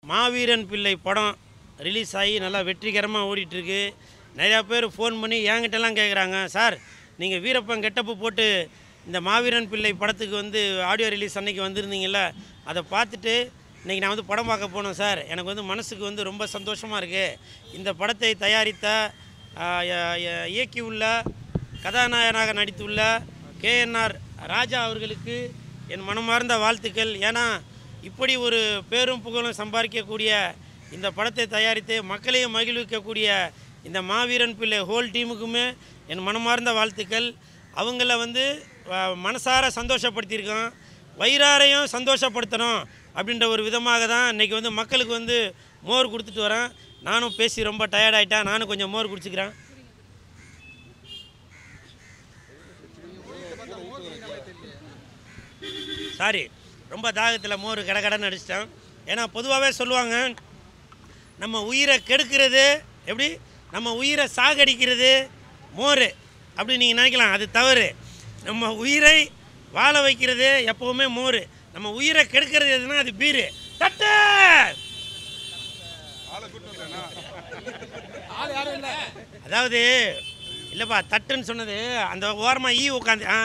மாவீரன் பிள்ளை படம் ரிலீஸ் ஆகி நல்லா வெற்றிகரமாக ஓடிட்டுருக்கு நிறையா பேர் ஃபோன் பண்ணி என்கிட்டலாம் கேட்குறாங்க சார் நீங்கள் வீரப்பன் கெட்டப்பு போட்டு இந்த மாவீரன் பிள்ளை படத்துக்கு வந்து ஆடியோ ரிலீஸ் அன்னைக்கு வந்திருந்தீங்கல்ல அதை பார்த்துட்டு இன்றைக்கி நான் வந்து படம் பார்க்க போனேன் சார் எனக்கு வந்து மனசுக்கு வந்து ரொம்ப சந்தோஷமாக இருக்குது இந்த படத்தை தயாரித்த ஆஹ், ய- ய- இயக்கியுள்ள கதாநாயகனாக நடித்துள்ள கேஎன்ஆர் ராஜா அவர்களுக்கு என் மனமார்ந்த வாழ்த்துக்கள் ஏன்னா இப்படி ஒரு பேரும் புகழும் சம்பாதிக்கக்கூடிய இந்த படத்தை தயாரித்து மக்களையும் மகிழ்விக்கக்கூடிய இந்த மாவீரன் பிள்ளை ஹோல் டீமுக்குமே என் மனமார்ந்த வாழ்த்துக்கள் அவங்கள வந்து அஹ், மனசார சந்தோஷப்படுத்தியிருக்கோம் வயிறாரையும் சந்தோஷப்படுத்தணும் அப்படின்ற ஒரு விதமாக தான் இன்றைக்கி வந்து மக்களுக்கு வந்து மோர் கொடுத்துட்டு வரேன் நானும் பேசி ரொம்ப டயர்ட் ஆகிட்டேன் நானும் கொஞ்சம் மோர் குடிச்சிக்கிறேன் சாரி ரொம்ப தாகத்தில் மோர் கடகடன்னு அடிச்சிட்டேன் ஏன்னா பொதுவாகவே சொல்லுவாங்க நம்ம உயிரை கெடுக்கிறது எப்படி நம்ம உயிரை சாகடிக்கிறது மோர் அப்படி நீங்கள் நினைக்கலாம் அது தவறு நம்ம உயிரை வாழ வைக்கிறது எப்போவுமே மோர் நம்ம உயிரை கெடுக்கிறது எதுனா அது பீரு தட்டு அதாவது இல்லைப்பா தட்டுன்னு சொன்னது அந்த ஓரமாக ஈ உட்காந்து ஆ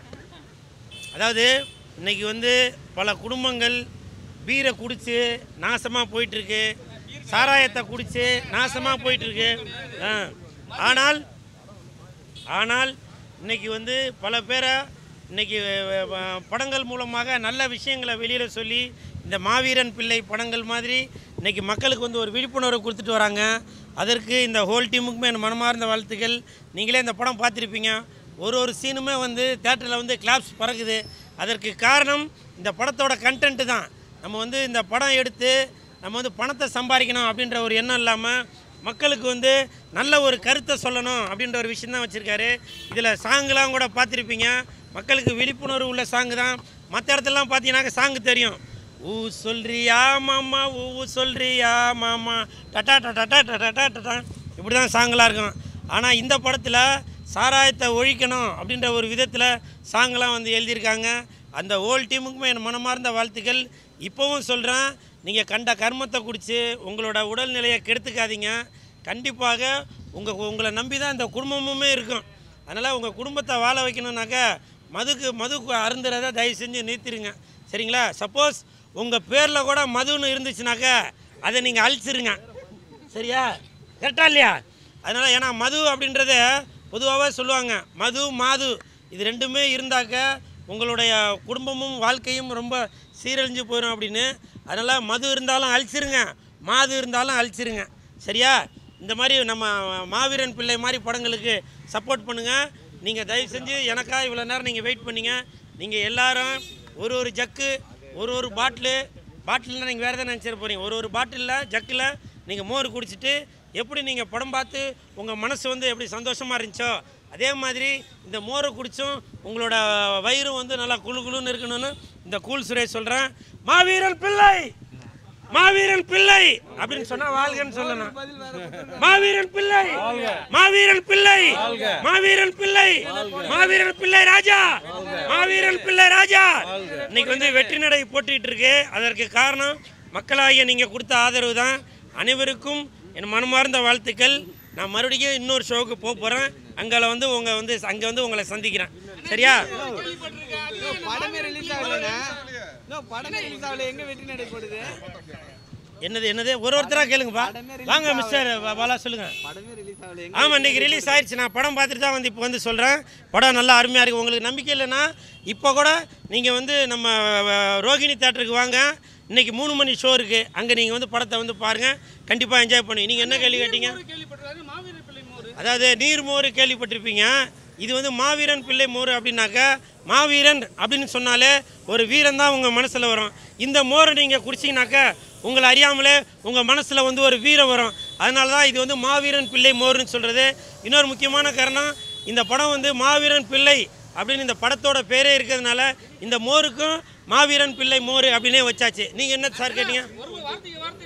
அதாவது இன்னைக்கு வந்து பல குடும்பங்கள் பீரை குடித்து நாசமாக போயிட்டுருக்கு சாராயத்தை குடித்து நாசமாக போயிட்டுருக்கு ஆ. ஆனால் ஆனால் இன்னைக்கு வந்து பல பேரை இன்னைக்கு அஹ், அஹ், படங்கள் மூலமாக நல்ல விஷயங்களை வெளியில் சொல்லி இந்த மாவீரன் பிள்ளை படங்கள் மாதிரி இன்னைக்கு மக்களுக்கு வந்து ஒரு விழிப்புணர்வு கொடுத்துட்டு வராங்க அதற்கு இந்த ஹோல் டீமுக்குமே என் மனமார்ந்த வாழ்த்துக்கள் நீங்களே இந்த படம் பார்த்துருப்பீங்க ஒரு ஒரு சீனுமே வந்து தேட்டரில் வந்து கிளாப்ஸ் பறக்குது அதற்கு காரணம் இந்த படத்தோட கண்டென்ட்டு தான் நம்ம வந்து இந்த படம் எடுத்து நம்ம வந்து பணத்தை சம்பாதிக்கணும் அப்படின்ற ஒரு எண்ணம் இல்லாமல் மக்களுக்கு வந்து நல்ல ஒரு கருத்தை சொல்லணும் அப்படின்ற ஒரு விஷயம் தான் வச்சுருக்காரு இதில் சாங்குலாம் கூட பார்த்துருப்பீங்க மக்களுக்கு விழிப்புணர்வு உள்ள சாங்கு தான் மற்ற இடத்துலலாம் பார்த்தீங்கன்னாக்க சாங்கு தெரியும் ஊ சொல்றியா மாமா ஊ ஊ சொல்றியா மாமா டட்டா டட்டா டட்டா டட்டா டட்டா இப்படி தான் சாங்கெலாம் இருக்கும் ஆனால் இந்த படத்தில் சாராயத்தை ஒழிக்கணும் அப்படின்ற ஒரு விதத்தில் சாங்கெலாம் வந்து எழுதியிருக்காங்க அந்த ஹோல் டீமுக்குமே என் மனமார்ந்த வாழ்த்துக்கள் இப்போவும் சொல்கிறேன் நீங்கள் கண்ட கர்மத்தை குடித்து உங்களோட உடல்நிலையை கெடுத்துக்காதீங்க கண்டிப்பாக உங்கள் உங்களை நம்பி தான் இந்த குடும்பமுமே இருக்கும் அதனால் உங்கள் குடும்பத்தை வாழ வைக்கணுன்னாக்கா மதுக்கு மது அருந்துறதை தயவு செஞ்சு நிறுத்திடுங்க சரிங்களா சப்போஸ் உங்கள் பேரில் கூட மதுன்னு இருந்துச்சுனாக்கா அதை நீங்கள் அழிச்சிருங்க சரியா கரெக்டா இல்லையா அதனால் ஏன்னா மது அப்படின்றத பொதுவாகவே சொல்லுவாங்க மது மாது இது ரெண்டுமே இருந்தாக்க உங்களுடைய குடும்பமும் வாழ்க்கையும் ரொம்ப சீரழிஞ்சு போயிடும் அப்படின்னு அதனால் மது இருந்தாலும் அழிச்சிருங்க மாது இருந்தாலும் அழிச்சிருங்க சரியா இந்த மாதிரி நம்ம மாவீரன் பிள்ளை மாதிரி படங்களுக்கு சப்போர்ட் பண்ணுங்கள் நீங்கள் தயவு செஞ்சு எனக்கா இவ்வளோ நேரம் நீங்கள் வெயிட் பண்ணீங்க நீங்கள் எல்லாரும் ஒரு ஒரு ஜக்கு ஒரு ஒரு பாட்டிலு பாட்டிலில் நீங்கள் வேறு எதாவது நினச்சிட போகிறீங்க ஒரு ஒரு பாட்டிலில் ஜக்கில் நீங்கள் மோர் குடிச்சிட்டு எப்படி நீங்கள் படம் பார்த்து உங்கள் மனசு வந்து எப்படி சந்தோஷமாக இருந்துச்சோ அதே மாதிரி இந்த மோரை குடிச்சும் உங்களோட வயிறும் வந்து நல்லா குளு குளுன்னு இருக்கணும்னு இந்த கூல் சுரேஷ் சொல்கிறேன் மாவீரன் பிள்ளை மாவீரன் பிள்ளை அப்படின்னு சொன்னா வாழ்கன்னு சொல்லணும் மாவீரன் பிள்ளை மாவீரன் பிள்ளை மாவீரன் பிள்ளை மாவீரன் பிள்ளை ராஜா மாவீரன் பிள்ளை ராஜா இன்னைக்கு வந்து வெற்றி நடை போட்டுட்டு இருக்கு அதற்கு காரணம் மக்களாகிய நீங்க கொடுத்த ஆதரவு தான் அனைவருக்கும் என் மனமார்ந்த வாழ்த்துக்கள் நான் மறுபடியும் இன்னொரு ஷோவுக்கு போக போகிறேன் அங்கே வந்து உங்க வந்து அங்கே வந்து உங்களை சந்திக்கிறேன் சரியா படமே ரிலீஸ் ஆகலண்ணா இன்னும் படமே ரிலீஸ் ஆகல எங்க வெற்றி நடை போடுது என்னது என்னது ஒரு ஒருத்தராக கேளுங்கப்பா வாங்க மிஸ்டர் பாலா சொல்லுங்க படமே ரிலீஸ் ஆகல எங்க ஆமாம் இன்றைக்கி ரிலீஸ் ஆயிடுச்சு நான் படம் பார்த்துட்டு தான் வந்து இப்போ வந்து சொல்கிறேன் படம் நல்லா அருமையாக இருக்குது உங்களுக்கு நம்பிக்கை இல்லைன்னா இப்போ கூட நீங்கள் வந்து நம்ம அஹ், ரோகிணி தேட்டருக்கு வாங்க இன்னைக்கு மூணு மணி ஷோ இருக்குது அங்கே நீங்கள் வந்து படத்தை வந்து பாருங்கள் கண்டிப்பாக என்ஜாய் பண்ணுவீங்க நீங்கள் என்ன கேள்வி கேட்டீங்க அதாவது நீர் மோர் கேள்விப்பட்டிருப்பீங்க இது வந்து மாவீரன் பிள்ளை மோர் அப்படின்னாக்கா மாவீரன் அப்படின்னு சொன்னாலே ஒரு வீரன் தான் உங்கள் மனசில் வரும் இந்த மோரை நீங்கள் குடிச்சிங்கனாக்கா உங்களை அறியாமலே உங்கள் மனசில் வந்து ஒரு வீரம் வரும் அதனால தான் இது வந்து மாவீரன் பிள்ளை மோர்னு சொல்கிறது இன்னொரு முக்கியமான காரணம் இந்த படம் வந்து மாவீரன் பிள்ளை அப்படின்னு இந்த படத்தோட பேரே இருக்கிறதுனால இந்த மோருக்கும் மாவீரன் பிள்ளை மோர் அப்படின்னே வச்சாச்சு நீங்கள் என்ன சார் கேட்டீங்க ஒரு வார்த்தைக்கு வார்த்தை நீங்க வந்து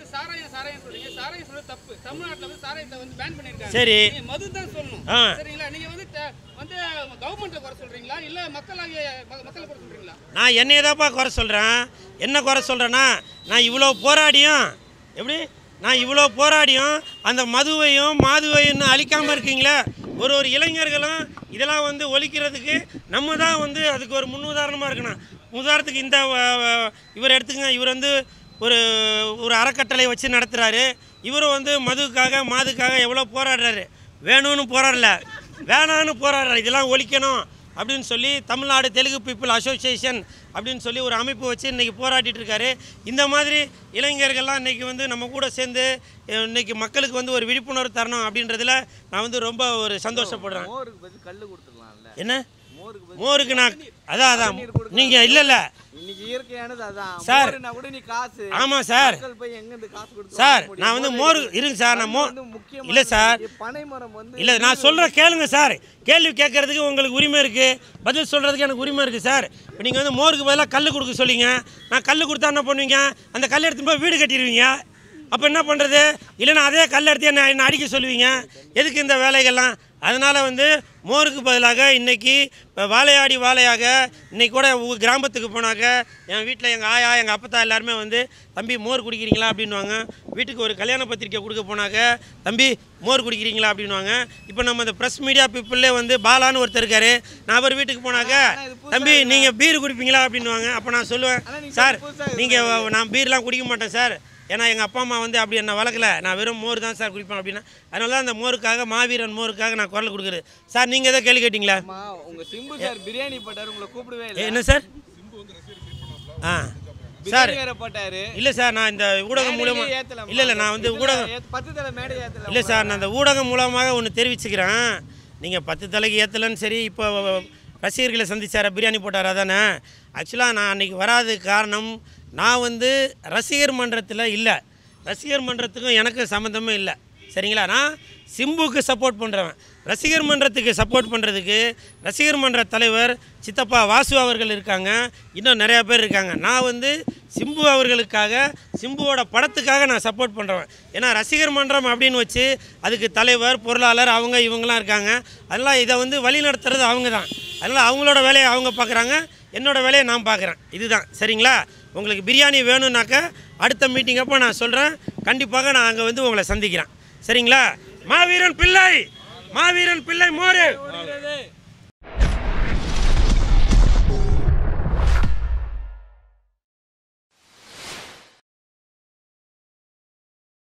சாராயம் சாராயம் சொல்றீங்க சாராயம் சொல்றது தப்பு தமிழ்நாட்டுல வந்து சாராயத்தை வந்து பேன் பண்ணிருக்காங்க சரி நீங்க மது தான் சொல்லணும் ஆ. சரிங்களா நீங்க வந்து த- வந்து கவர்மெண்ட்டை குறை சொல்றீங்களா இல்ல மக்களாகிய ம- மக்களை குறை சொல்றீங்களா நான் என்னைய தான்ப்பா குறை சொல்கிறேன் என்ன குறை சொல்கிறேன்னா நான் இவ்வளோ போராடியும் எப்படி நான் இவ்வளோ போராடியும் அந்த மதுவையும் மாதுவையும் அழிக்காமல் இருக்கீங்களே ஒரு ஒரு இளைஞர்களும் இதெல்லாம் வந்து ஒழிக்கிறதுக்கு நம்ம தான் வந்து அதுக்கு ஒரு முன்னுதாரணமாக இருக்கணும் உதாரணத்துக்கு இந்த வ- வ- இவர் எடுத்துங்க இவர் வந்து ஒரு ஒரு அறக்கட்டளை வச்சு நடத்துகிறாரு இவரும் வந்து மதுக்காக மாதுக்காக எவ்வளோ போராடுறாரு வேணும்னு போராடல வேணான்னு போராடுறாரு இதெல்லாம் ஒழிக்கணும் அப்படின்னு சொல்லி தமிழ்நாடு தெலுங்கு பீப்புள் அசோசியேஷன் அப்படின்னு சொல்லி ஒரு அமைப்பு வச்சு இன்றைக்கி போராடிட்டு இருக்காரு இந்த மாதிரி இளைஞர்கள்லாம் இன்றைக்கி வந்து நம்ம கூட சேர்ந்து அஹ், இன்னைக்கு மக்களுக்கு வந்து ஒரு விழிப்புணர்வு தரணும் அப்படின்றதுல நான் வந்து ரொம்ப ஒரு சந்தோஷப்படுறேன் மோருக்கு பதில் கல்லு கொடுத்துக்கலாம்ல என்ன மோருக்கு பதில் மோருக்கு நான் அதான் அதான் நீங்கள் இல்லை இல்லை இன்னைக்கு இயற்கையானது அதான் சார். மோருனா கூட நீ காசு ஆமாம் சார் மக்கள் போய் எங்க இருந்து காசு கொடுத்து சார் வாங்க முடியும்? நான் வந்து மோர் மோர் இருங்க சார் நான் மோ வந்து முக்கியமானது. இல்லை சார் பனை மரம் வந்து இல்லை நான் சொல்கிற கேளுங்க சார் கேள்வி கேட்கறதுக்கு உங்களுக்கு உரிமை இருக்குது பதில் சொல்கிறதுக்கு எனக்கு உரிமை இருக்குது சார் இப்போ நீங்கள் வந்து மோருக்கு பதிலாக கல் கொடுக்க சொல்லிங்க நான் கல் கொடுத்தா என்ன பண்ணுவீங்க அந்த கல் எடுத்து போய் வீடு கட்டிடுவீங்க அப்போ என்ன பண்ணுறது இல்லைன்னா அதே கல் எடுத்து என்ன என்ன அடிக்க சொல்லுவீங்க எதுக்கு இந்த வேலைகள்லாம் அதனால் வந்து மோருக்கு பதிலாக இன்றைக்கி இப்போ வாழையாடி வாழையாக இன்றைக்கி கூட உங்கள் கிராமத்துக்கு போனாக்க என் வீட்டில் எங்கள் ஆயா எங்கள் அப்பத்தா எல்லாருமே வந்து தம்பி மோர் குடிக்கிறீங்களா அப்படின்வாங்க வீட்டுக்கு ஒரு கல்யாண பத்திரிக்கை கொடுக்க போனாக்க தம்பி மோர் குடிக்கிறீங்களா அப்படின்வாங்க இப்போ நம்ம இந்த ப்ரெஸ் மீடியா பீப்புளே வந்து பாலான்னு ஒருத்தர் இருக்காரு நான் அவர் வீட்டுக்கு போனாக்க தம்பி நீங்கள் பீர் குடிப்பீங்களா அப்படின்வாங்க அப்போ நான் சொல்லுவேன் ஆனா நீங்க சார் புதுசா இது நீங்கள் நான் பீர்லாம் குடிக்க மாட்டேன் சார் ஏன்னா எங்கள் அப்பா அம்மா வந்து அப்படி என்ன வளர்க்கல நான் வெறும் மோர் தான் சார் குடிப்பேன் அப்படின்னா அதனால தான் அந்த மோருக்காக மாவீரன் மோருக்காக நான் குரல் கொடுக்குறது சார் நீங்கள் எதாவது கேள்வி கேட்டிங்களா அம்மா, உங்க சிம்பு சார் பிரியாணி போட்டாரு உங்களை கூப்பிடவே ஏ, இல்லை என்ன சார் ஆ சார் பிரியாணி வேற போட்டாரு இல்லை சார் நான் இந்த ஊடகம் மேடையிலே மூலமாக ஏத்தலாமா? இல்லை இல்லை நான் வந்து இதுல ஊடகம் ஏத்- பத்து தலை மேடை ஏத்தல இல்லை சார் நான் அந்த ஊடகம் மூலமாக ஒன்று தெரிவிச்சுக்கிறேன் நீங்கள் பத்து தலைக்கு ஏற்றலன்னு சரி இப்போ ரசிகர்களை சந்திச்சார பிரியாணி போட்டார் அதானே ஆக்சுவலாக நான் அன்றைக்கி வராததுக்கு காரணம் நான் வந்து ரசிகர் மன்றத்தில் இல்லை ரசிகர் மன்றத்துக்கும் எனக்கு சம்மந்தமே இல்லை சரிங்களா நான் சிம்புக்கு சப்போர்ட் பண்ணுறவன் ரசிகர் மன்றத்துக்கு சப்போர்ட் பண்ணுறதுக்கு ரசிகர் மன்ற தலைவர் சித்தப்பா வாசு அவர்கள் இருக்காங்க இன்னும் நிறையா பேர் இருக்காங்க நான் வந்து சிம்பு அவர்களுக்காக சிம்புவோட படத்துக்காக நான் சப்போர்ட் பண்ணுறேன் ஏன்னா ரசிகர் மன்றம் அப்படின்னு வச்சு அதுக்கு தலைவர் பொருளாளர் அவங்க இவங்கெல்லாம் இருக்காங்க அதெல்லாம் இதை வந்து வழி நடத்துறது அவங்க தான் அதனால் அவங்களோட வேலையை அவங்க பார்க்குறாங்க என்னோட வேலையை நான் பார்க்குறேன் இதுதான் சரிங்களா உங்களுக்கு பிரியாணி வேணும்னாக்க அடுத்த மீட்டிங் அப்போ நான் சொல்கிறேன் கண்டிப்பாக நான் அங்கே வந்து உங்களை சந்திக்கிறேன் சரிங்களா மாவீரன் பிள்ளை மாவீரன் பிள்ளை மோரு